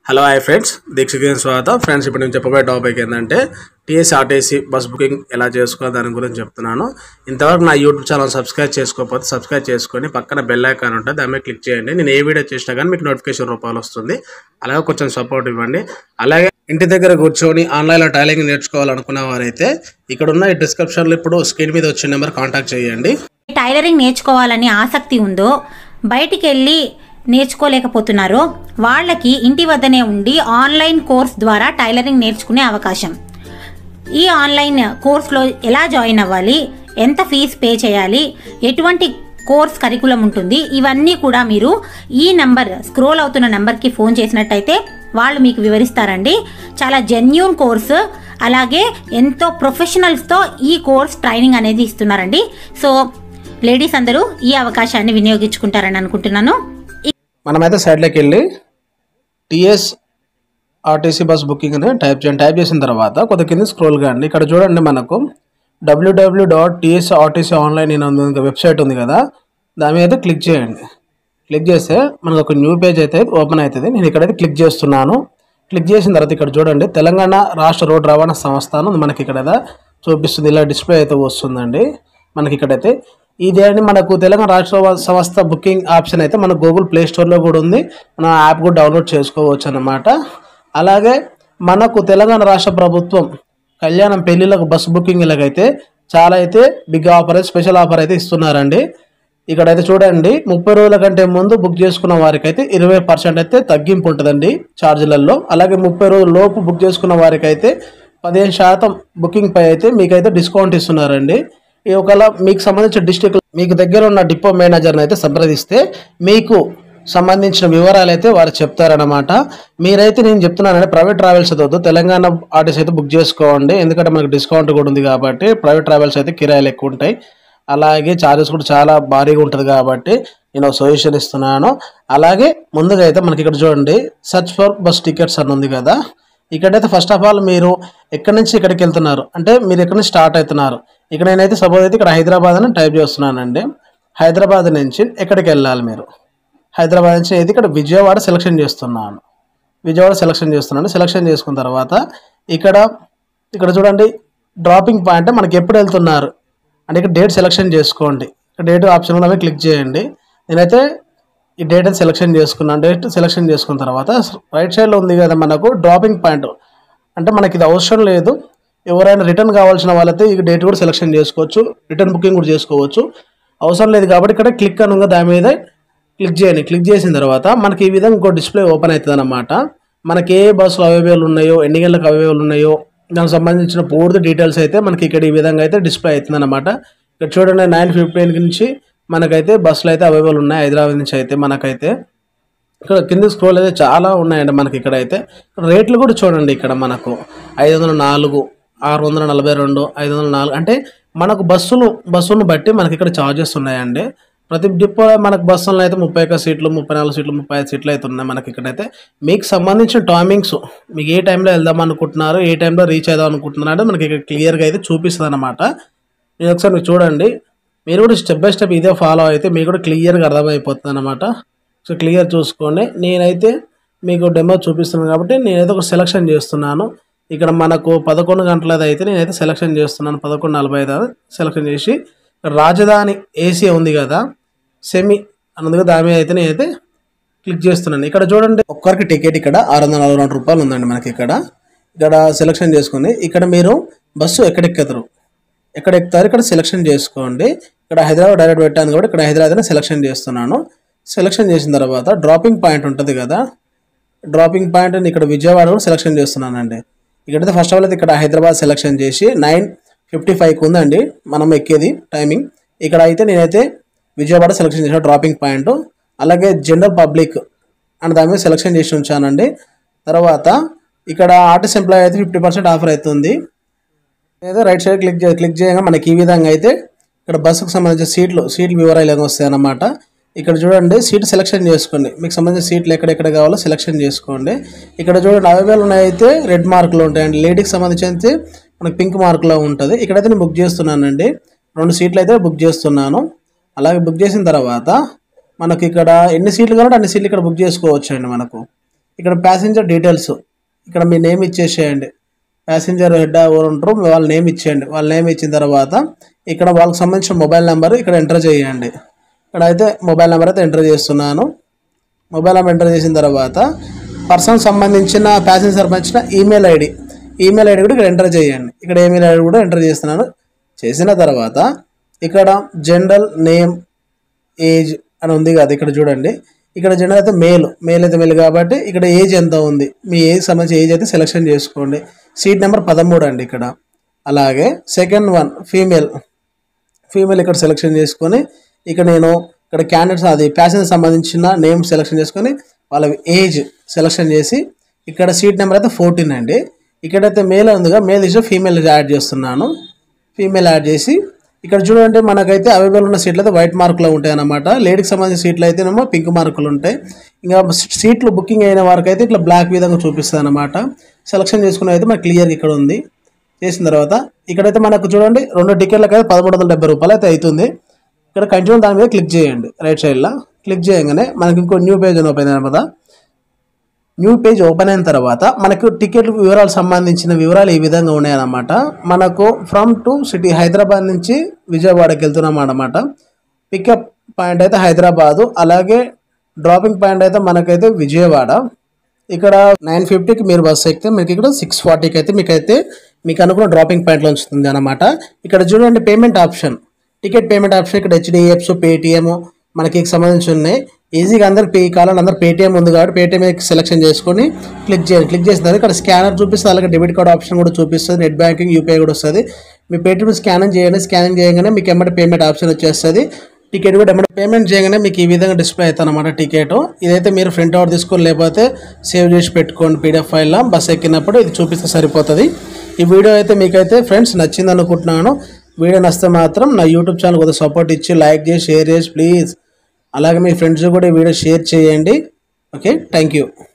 hello hi friends దీక్షకి స్వాగతం friends ఇప్పుడు నేను చెప్పబోయే టాపిక్ ఏంటంటే టీఎస్ ఆర్టీసీ బస్ బుకింగ్ ఎలా చేసుకోవాలి దాని గురించి చెప్తున్నాను ఇంతవరకు నా యూట్యూబ్ ఛానల్ సబ్స్క్రైబ్ చేసుకోకపోతే సబ్స్క్రైబ్ చేసుకొని పక్కన బెల్ ఐకాన్ ఉంటుంది దాని మీద క్లిక్ చేయండి నేను ఏ వీడియో చేసినా కానీ మీకు నోటిఫికేషన్ రూపాయలు వస్తుంది అలాగే కొంచెం సపోర్ట్ ఇవ్వండి అలాగే ఇంటి దగ్గర కూర్చొని ఆన్లైన్లో టైలింగ్ నేర్చుకోవాలనుకున్న వారైతే ఇక్కడ ఉన్న ఈ డిస్క్రిప్షన్లో ఇప్పుడు స్క్రీన్ మీద వచ్చే నెంబర్ కాంటాక్ట్ చేయండి టైలరింగ్ నేర్చుకోవాలని ఆసక్తి ఉందో బయటికి వెళ్ళి నేర్చుకోలేకపోతున్నారో వాళ్ళకి ఇంటి వద్దనే ఉండి ఆన్లైన్ కోర్స్ ద్వారా టైలరింగ్ నేర్చుకునే అవకాశం ఈ ఆన్లైన్ కోర్స్లో ఎలా జాయిన్ అవ్వాలి ఎంత ఫీజు పే చేయాలి ఎటువంటి కోర్స్ కరికులం ఉంటుంది ఇవన్నీ కూడా మీరు ఈ నంబర్ స్క్రోల్ అవుతున్న నంబర్కి ఫోన్ చేసినట్టయితే వాళ్ళు మీకు వివరిస్తారండి చాలా జెన్యూన్ కోర్సు అలాగే ఎంతో ప్రొఫెషనల్స్తో ఈ కోర్స్ ట్రైనింగ్ అనేది ఇస్తున్నారండి సో లేడీస్ అందరూ ఈ అవకాశాన్ని వినియోగించుకుంటారని అనుకుంటున్నాను మనమైతే సైడ్లోకి వెళ్ళి టీఎస్ ఆర్టీసీ బస్ బుకింగ్ అని టైప్ చేయండి టైప్ చేసిన తర్వాత కొద్ది కింద స్క్రోల్ కాండి ఇక్కడ చూడండి మనకు WWW dot TS RTC online అని వెబ్సైట్ ఉంది కదా దాని మీద క్లిక్ చేయండి క్లిక్ చేస్తే మనకు ఒక న్యూ పేజ్ అయితే ఓపెన్ అవుతుంది నేను ఇక్కడైతే క్లిక్ చేస్తున్నాను క్లిక్ చేసిన తర్వాత ఇక్కడ చూడండి తెలంగాణ రాష్ట్ర రోడ్డు రవాణా సంస్థ అని ఉంది మనకి ఇక్కడ చూపిస్తుంది ఇలా డిస్ప్లే అయితే వస్తుందండి మనకి ఇక్కడైతే ఇది అని మనకు తెలంగాణ రాష్ట్ర వ- సంస్థ బుకింగ్ ఆప్షన్ అయితే మన గూగుల్ ప్లే స్టోర్లో కూడా ఉంది మన యాప్ కూడా డౌన్లోడ్ చేసుకోవచ్చు అన్నమాట అలాగే మనకు తెలంగాణ రాష్ట్ర ప్రభుత్వం కళ్యాణం పెళ్లిళ్ళకు బస్సు బుకింగ్లకైతే చాలా అయితే బిగ్ ఆఫర్ అయితే స్పెషల్ ఆఫర్ అయితే ఇస్తున్నారండి ఇక్కడైతే చూడండి ముప్పై రోజుల కంటే ముందు బుక్ చేసుకున్న వారికి అయితే ఇరవై పర్సెంట్ అయితే తగ్గింపు ఉంటుందండి ఛార్జీలలో అలాగే ముప్పై రోజుల లోపు బుక్ చేసుకున్న వారికి అయితే పదిహేను శాతం బుకింగ్ పై అయితే మీకైతే డిస్కౌంట్ ఇస్తున్నారండి ఈ ఒకవేళ మీకు సంబంధించిన డిస్టిక్ మీకు దగ్గర ఉన్న డిపో మేనేజర్ని అయితే సంప్రదిస్తే మీకు సంబంధించిన వివరాలు అయితే వారు చెప్తారనమాట మీరైతే నేను చెప్తున్నానంటే ప్రైవేట్ ట్రావెల్స్ అయితే వద్దు తెలంగాణ ఆర్టీసీ అయితే బుక్ చేసుకోండి ఎందుకంటే మనకు డిస్కౌంట్ కూడా ఉంది కాబట్టి ప్రైవేట్ ట్రావెల్స్ అయితే కిరాయిలు ఎక్కువ ఉంటాయి అలాగే ఛార్జెస్ కూడా చాలా భారీగా ఉంటుంది కాబట్టి నేను సొల్యూషన్ ఇస్తున్నాను అలాగే ముందుగా అయితే మనకి ఇక్కడ చూడండి సర్చ్ ఫర్ బస్ టికెట్స్ అని ఉంది కదా ఇక్కడైతే ఫస్ట్ ఆఫ్ ఆల్ మీరు ఎక్కడి నుంచి ఇక్కడికి వెళ్తున్నారు అంటే మీరు ఎక్కడి నుంచి స్టార్ట్ అవుతున్నారు ఇక్కడ నేనైతే సపోజ్ అయితే ఇక్కడ హైదరాబాద్ అని టైప్ చేస్తున్నానండి హైదరాబాద్ నుంచి ఎక్కడికి వెళ్ళాలి మీరు హైదరాబాద్ నుంచి అయితే ఇక్కడ విజయవాడ సెలెక్షన్ చేస్తున్నాను విజయవాడ సెలెక్షన్ చేస్తున్నాను సెలెక్షన్ చేసుకున్న తర్వాత ఇక్కడ ఇక్కడ చూడండి డ్రాపింగ్ పాయింట్ మనకి ఎప్పుడు వెళ్తున్నారు అంటే ఇక్కడ డేట్ సెలెక్షన్ చేసుకోండి ఇక్కడ డేట్ ఆప్షన్ కూడా క్లిక్ చేయండి నేనైతే ఈ డేట్ అయితే సెలెక్షన్ చేసుకున్నాను డేట్ సెలెక్షన్ చేసుకున్న తర్వాత రైట్ సైడ్లో ఉంది కదా మనకు డ్రాపింగ్ పాయింట్ అంటే మనకి ఇది అవసరం లేదు ఎవరైనా రిటర్న్ కావాల్సిన వాళ్ళైతే ఈ డేట్ కూడా సెలెక్షన్ చేసుకోవచ్చు రిటర్న్ బుకింగ్ కూడా చేసుకోవచ్చు అవసరం లేదు కాబట్టి ఇక్కడ క్లిక్ అనుగా దాని మీద క్లిక్ చేయండి క్లిక్ చేసిన తర్వాత మనకి ఈ విధంగా ఇంకో డిస్ప్లే ఓపెన్ అవుతుంది అనమాట మనకి ఏ బస్సులు అవైలబుల్ ఉన్నాయో ఎన్ని గంటలకు అవైలబుల్ ఉన్నాయో దానికి సంబంధించిన పూర్తి డీటెయిల్స్ అయితే మనకి ఇక్కడ ఈ విధంగా అయితే డిస్ప్లే అవుతుంది అనమాట ఇక్కడ చూడండి నైన్ ఫిఫ్టీన్ నుంచి మనకైతే బస్సులు అయితే అవైలబుల్ ఉన్నాయి హైదరాబాద్ నుంచి అయితే మనకైతే ఇక్కడ కింద స్క్రోల్ అయితే చాలా ఉన్నాయండి మనకి ఇక్కడ అయితే రేట్లు కూడా చూడండి ఇక్కడ మనకు ఐదు వందల నాలుగు ఆరు వందల నలభై రెండు ఐదు వందల నాలుగు అంటే మనకు బస్సులు బస్సులను బట్టి మనకి ఇక్కడ ఛార్జెస్ ఉన్నాయండి ప్రతి డిపో మనకు బస్సులను అయితే ముప్పై ఒక్క సీట్లు ముప్పై నాలుగు సీట్లు ముప్పై ఐదు సీట్లు అయితే ఉన్నాయి మనకి ఇక్కడైతే మీకు సంబంధించిన టైమింగ్స్ మీకు ఏ టైంలో వెళ్దాం అనుకుంటున్నారు ఏ టైంలో రీచ్ అవుదాం అనుకుంటున్నారు అంటే మనకి ఇక్కడ క్లియర్గా అయితే చూపిస్తుంది అనమాట నేను ఒకసారి మీరు చూడండి మీరు కూడా స్టెప్ బై స్టెప్ ఇదే ఫాలో అయితే మీకు కూడా క్లియర్గా అర్థమైపోతుంది అనమాట సో క్లియర్ చూసుకోండి నేనైతే మీకు డెమో చూపిస్తున్నాను కాబట్టి నేనైతే ఒక సెలెక్షన్ చేస్తున్నాను ఇక్కడ మనకు పదకొండు గంటలది అయితే నేనైతే సెలెక్షన్ చేస్తున్నాను పదకొండు నలభై ఐదు సెలెక్షన్ చేసి రాజధాని ఏసీ ఉంది కదా సెమీ అందుకు దాని మీద అయితే నేనైతే క్లిక్ చేస్తున్నాను ఇక్కడ చూడండి ఒక్కరికి టికెట్ ఇక్కడ ఆరు వందల నలభై రెండు రూపాయలు ఉందండి మనకి ఇక్కడ ఇక్కడ సెలెక్షన్ చేసుకుని ఇక్కడ మీరు బస్సు ఎక్కడెక్కుతారు ఎక్కడ ఎక్కుతారు ఇక్కడ సెలెక్షన్ చేసుకోండి ఇక్కడ హైదరాబాద్ డైరెక్ట్ పెట్టాను కాబట్టి ఇక్కడ హైదరాబాద్ సెలెక్షన్ చేస్తున్నాను సెలెక్షన్ చేసిన తర్వాత డ్రాపింగ్ పాయింట్ ఉంటుంది కదా డ్రాపింగ్ పాయింట్ అని ఇక్కడ విజయవాడ కూడా సెలెక్షన్ చేస్తున్నానండి ఇక్కడైతే ఫస్ట్ ఆఫ్ ఆల్ అయితే ఇక్కడ హైదరాబాద్ సెలెక్షన్ చేసి నైన్ ఫిఫ్టీ ఫైవ్కి ఉందండి మనం ఎక్కేది టైమింగ్ ఇక్కడ అయితే నేనైతే విజయవాడ సెలెక్షన్ చేసిన డ్రాపింగ్ పాయింట్ అలాగే జనరల్ పబ్లిక్ అని దాని మీద సెలెక్షన్ చేసి ఉంచానండి తర్వాత ఇక్కడ ఆర్టిస్ట్ ఎంప్లాయ్ అయితే ఫిఫ్టీ పర్సెంట్ ఆఫర్ అవుతుంది ఏదో రైట్ సైడ్ క్లిక్ చే క్లిక్ చేయగా మనకి ఈ విధంగా అయితే ఇక్కడ బస్సుకు సంబంధించిన సీట్లు సీట్లు వివరాలు ఏమో వస్తాయి అన్నమాట ఇక్కడ చూడండి సీట్ సెలెక్షన్ చేసుకోండి మీకు సంబంధించిన సీట్లు ఎక్కడెక్కడ కావాలో సెలెక్షన్ చేసుకోండి ఇక్కడ చూడండి అవైలబుల్ ఉన్నాయి అయితే రెడ్ మార్కులు ఉంటాయండి లేడీకి సంబంధించి అయితే మనకి పింక్ మార్కులో ఉంటుంది ఇక్కడైతే నేను బుక్ చేస్తున్నానండి రెండు సీట్లు అయితే బుక్ చేస్తున్నాను అలాగే బుక్ చేసిన తర్వాత మనకి ఇక్కడ ఎన్ని సీట్లు కావాలంటే అన్ని సీట్లు ఇక్కడ బుక్ చేసుకోవచ్చు అండి మనకు ఇక్కడ ప్యాసింజర్ డీటెయిల్స్ ఇక్కడ మీ నేమ్ ఇచ్చేసేయండి ప్యాసింజర్ హెడ్ ఎవరు ఉంటారో వాళ్ళ నేమ్ ఇచ్చేయండి వాళ్ళ నేమ్ ఇచ్చిన తర్వాత ఇక్కడ వాళ్ళకి సంబంధించిన మొబైల్ నెంబర్ ఇక్కడ ఎంటర్ చేయండి ఇక్కడ అయితే మొబైల్ నెంబర్ అయితే ఎంటర్ చేస్తున్నాను మొబైల్ నెంబర్ ఎంటర్ చేసిన తర్వాత పర్సన్ సంబంధించిన ప్యాసింజర్ సంబంధించిన ఈమెయిల్ ఐడి ఈమెయిల్ ఐడి కూడా ఇక్కడ ఎంటర్ చేయండి ఇక్కడ ఈమెయిల్ ఐడి కూడా ఎంటర్ చేస్తున్నాను చేసిన తర్వాత ఇక్కడ జనరల్ నేమ్ ఏజ్ అని ఉంది కదా ఇక్కడ చూడండి ఇక్కడ జనరల్ అయితే మేల్ మేల్ అయితే మేల్ కాబట్టి ఇక్కడ ఏజ్ ఎంత ఉంది మీ ఏజ్ సంబంధించి ఏజ్ అయితే సెలెక్షన్ చేసుకోండి సీట్ నెంబర్ పదమూడు అండి ఇక్కడ అలాగే సెకండ్ వన్ ఫీమేల్ ఫీమేల్ ఇక్కడ సెలెక్షన్ చేసుకొని ఇక్కడ నేను ఇక్కడ క్యాండిడేట్స్ అది ప్యాసింజర్ సంబంధించిన నేమ్ సెలెక్షన్ చేసుకొని వాళ్ళ ఏజ్ సెలెక్షన్ చేసి ఇక్కడ సీట్ నెంబర్ అయితే ఫోర్టీన్ అండి ఇక్కడైతే మేల్ ఉందిగా మేల్ ఇష్యూ ఫీమేల్ యాడ్ చేస్తున్నాను ఫీమేల్ యాడ్ చేసి ఇక్కడ చూడండి మనకైతే అవైలబుల్ ఉన్న సీట్లు అయితే వైట్ మార్కులో ఉంటాయి అన్నమాట లేడీకి సంబంధించిన సీట్లు అయితేనేమో పింక్ మార్కులు ఉంటాయి ఇంకా సీట్లు బుకింగ్ అయిన వారికి అయితే ఇట్లా బ్లాక్ విధంగా చూపిస్తుంది అనమాట సెలక్షన్ చేసుకుని అయితే మనకి క్లియర్ ఇక్కడ ఉంది చేసిన తర్వాత ఇక్కడైతే మనకు చూడండి రెండు టికెట్లకు అయితే పదమూడు వందల డెబ్బై రూపాయలు అయితే అవుతుంది ఇక్కడ కంటిన్యూ దాని మీద క్లిక్ చేయండి రైట్ సైడ్లో క్లిక్ చేయగానే మనకి ఇంకో న్యూ పేజ్ అని ఓపెన్ అనమాట న్యూ పేజ్ ఓపెన్ అయిన తర్వాత మనకు టికెట్ వివరాలు సంబంధించిన వివరాలు ఈ విధంగా ఉన్నాయన్నమాట మనకు ఫ్రమ్ టు సిటీ హైదరాబాద్ నుంచి విజయవాడకి వెళ్తున్నాం అన్నమాట పికప్ పాయింట్ అయితే హైదరాబాదు అలాగే డ్రాపింగ్ పాయింట్ అయితే మనకైతే విజయవాడ ఇక్కడ నైన్ ఫిఫ్టీకి మీరు బస్సు ఎక్కితే మీకు ఇక్కడ సిక్స్ ఫార్టీకి అయితే మీకు అయితే మీకు అనుకున్న డ్రాపింగ్ పాయింట్లో ఉంచుతుంది అనమాట ఇక్కడ చూడండి payment option ticket payment option ఇక్కడ హెచ్డిఎఫ్స్ పేటిఎం మనకి సంబంధించి ఉన్నాయి ఈజీగా అందరు పే కావాలని అందరు పేటిఎం ఉంది కాబట్టి పేటిఎం సెలెక్షన్ చేసుకొని క్లిక్ చేయండి క్లిక్ చేసిన తర్వాత ఇక్కడ స్కానర్ చూపిస్తుంది అలాగే డెబిట్ కార్డ్ ఆప్షన్ కూడా చూపిస్తుంది నెట్ బ్యాంకింగ్ యూపీఐ కూడా వస్తుంది మీ పేటిఎం స్కానింగ్ చేయండి స్కానింగ్ చేయగానే మీకు ఎమ్మటి పేమెంట్ ఆప్షన్ వచ్చేస్తుంది టికెట్ కూడా ఎమ్మటి పేమెంట్ చేయగానే మీకు ఈ విధంగా డిస్ప్లే అవుతుంది అనమాట టికెట్ ఇదైతే మీరు ప్రింట్ అవుట్ తీసుకొని లేకపోతే సేవ్ చేసి పెట్టుకోండి పీడిఎఫ్ ఫైల్లో బస్ ఎక్కినప్పుడు ఇది చూపిస్తే సరిపోతుంది ఈ వీడియో అయితే మీకైతే ఫ్రెండ్స్ నచ్చింది అనుకుంటున్నాను వీడియో నచ్చితే మాత్రం నా యూట్యూబ్ ఛానల్ కొద్దిగా సపోర్ట్ ఇచ్చి లైక్ చేసి షేర్ చేసి ప్లీజ్ అలాగే మీ ఫ్రెండ్స్ కూడా ఈ వీడియో షేర్ చేయండి ఓకే థ్యాంక్ యూ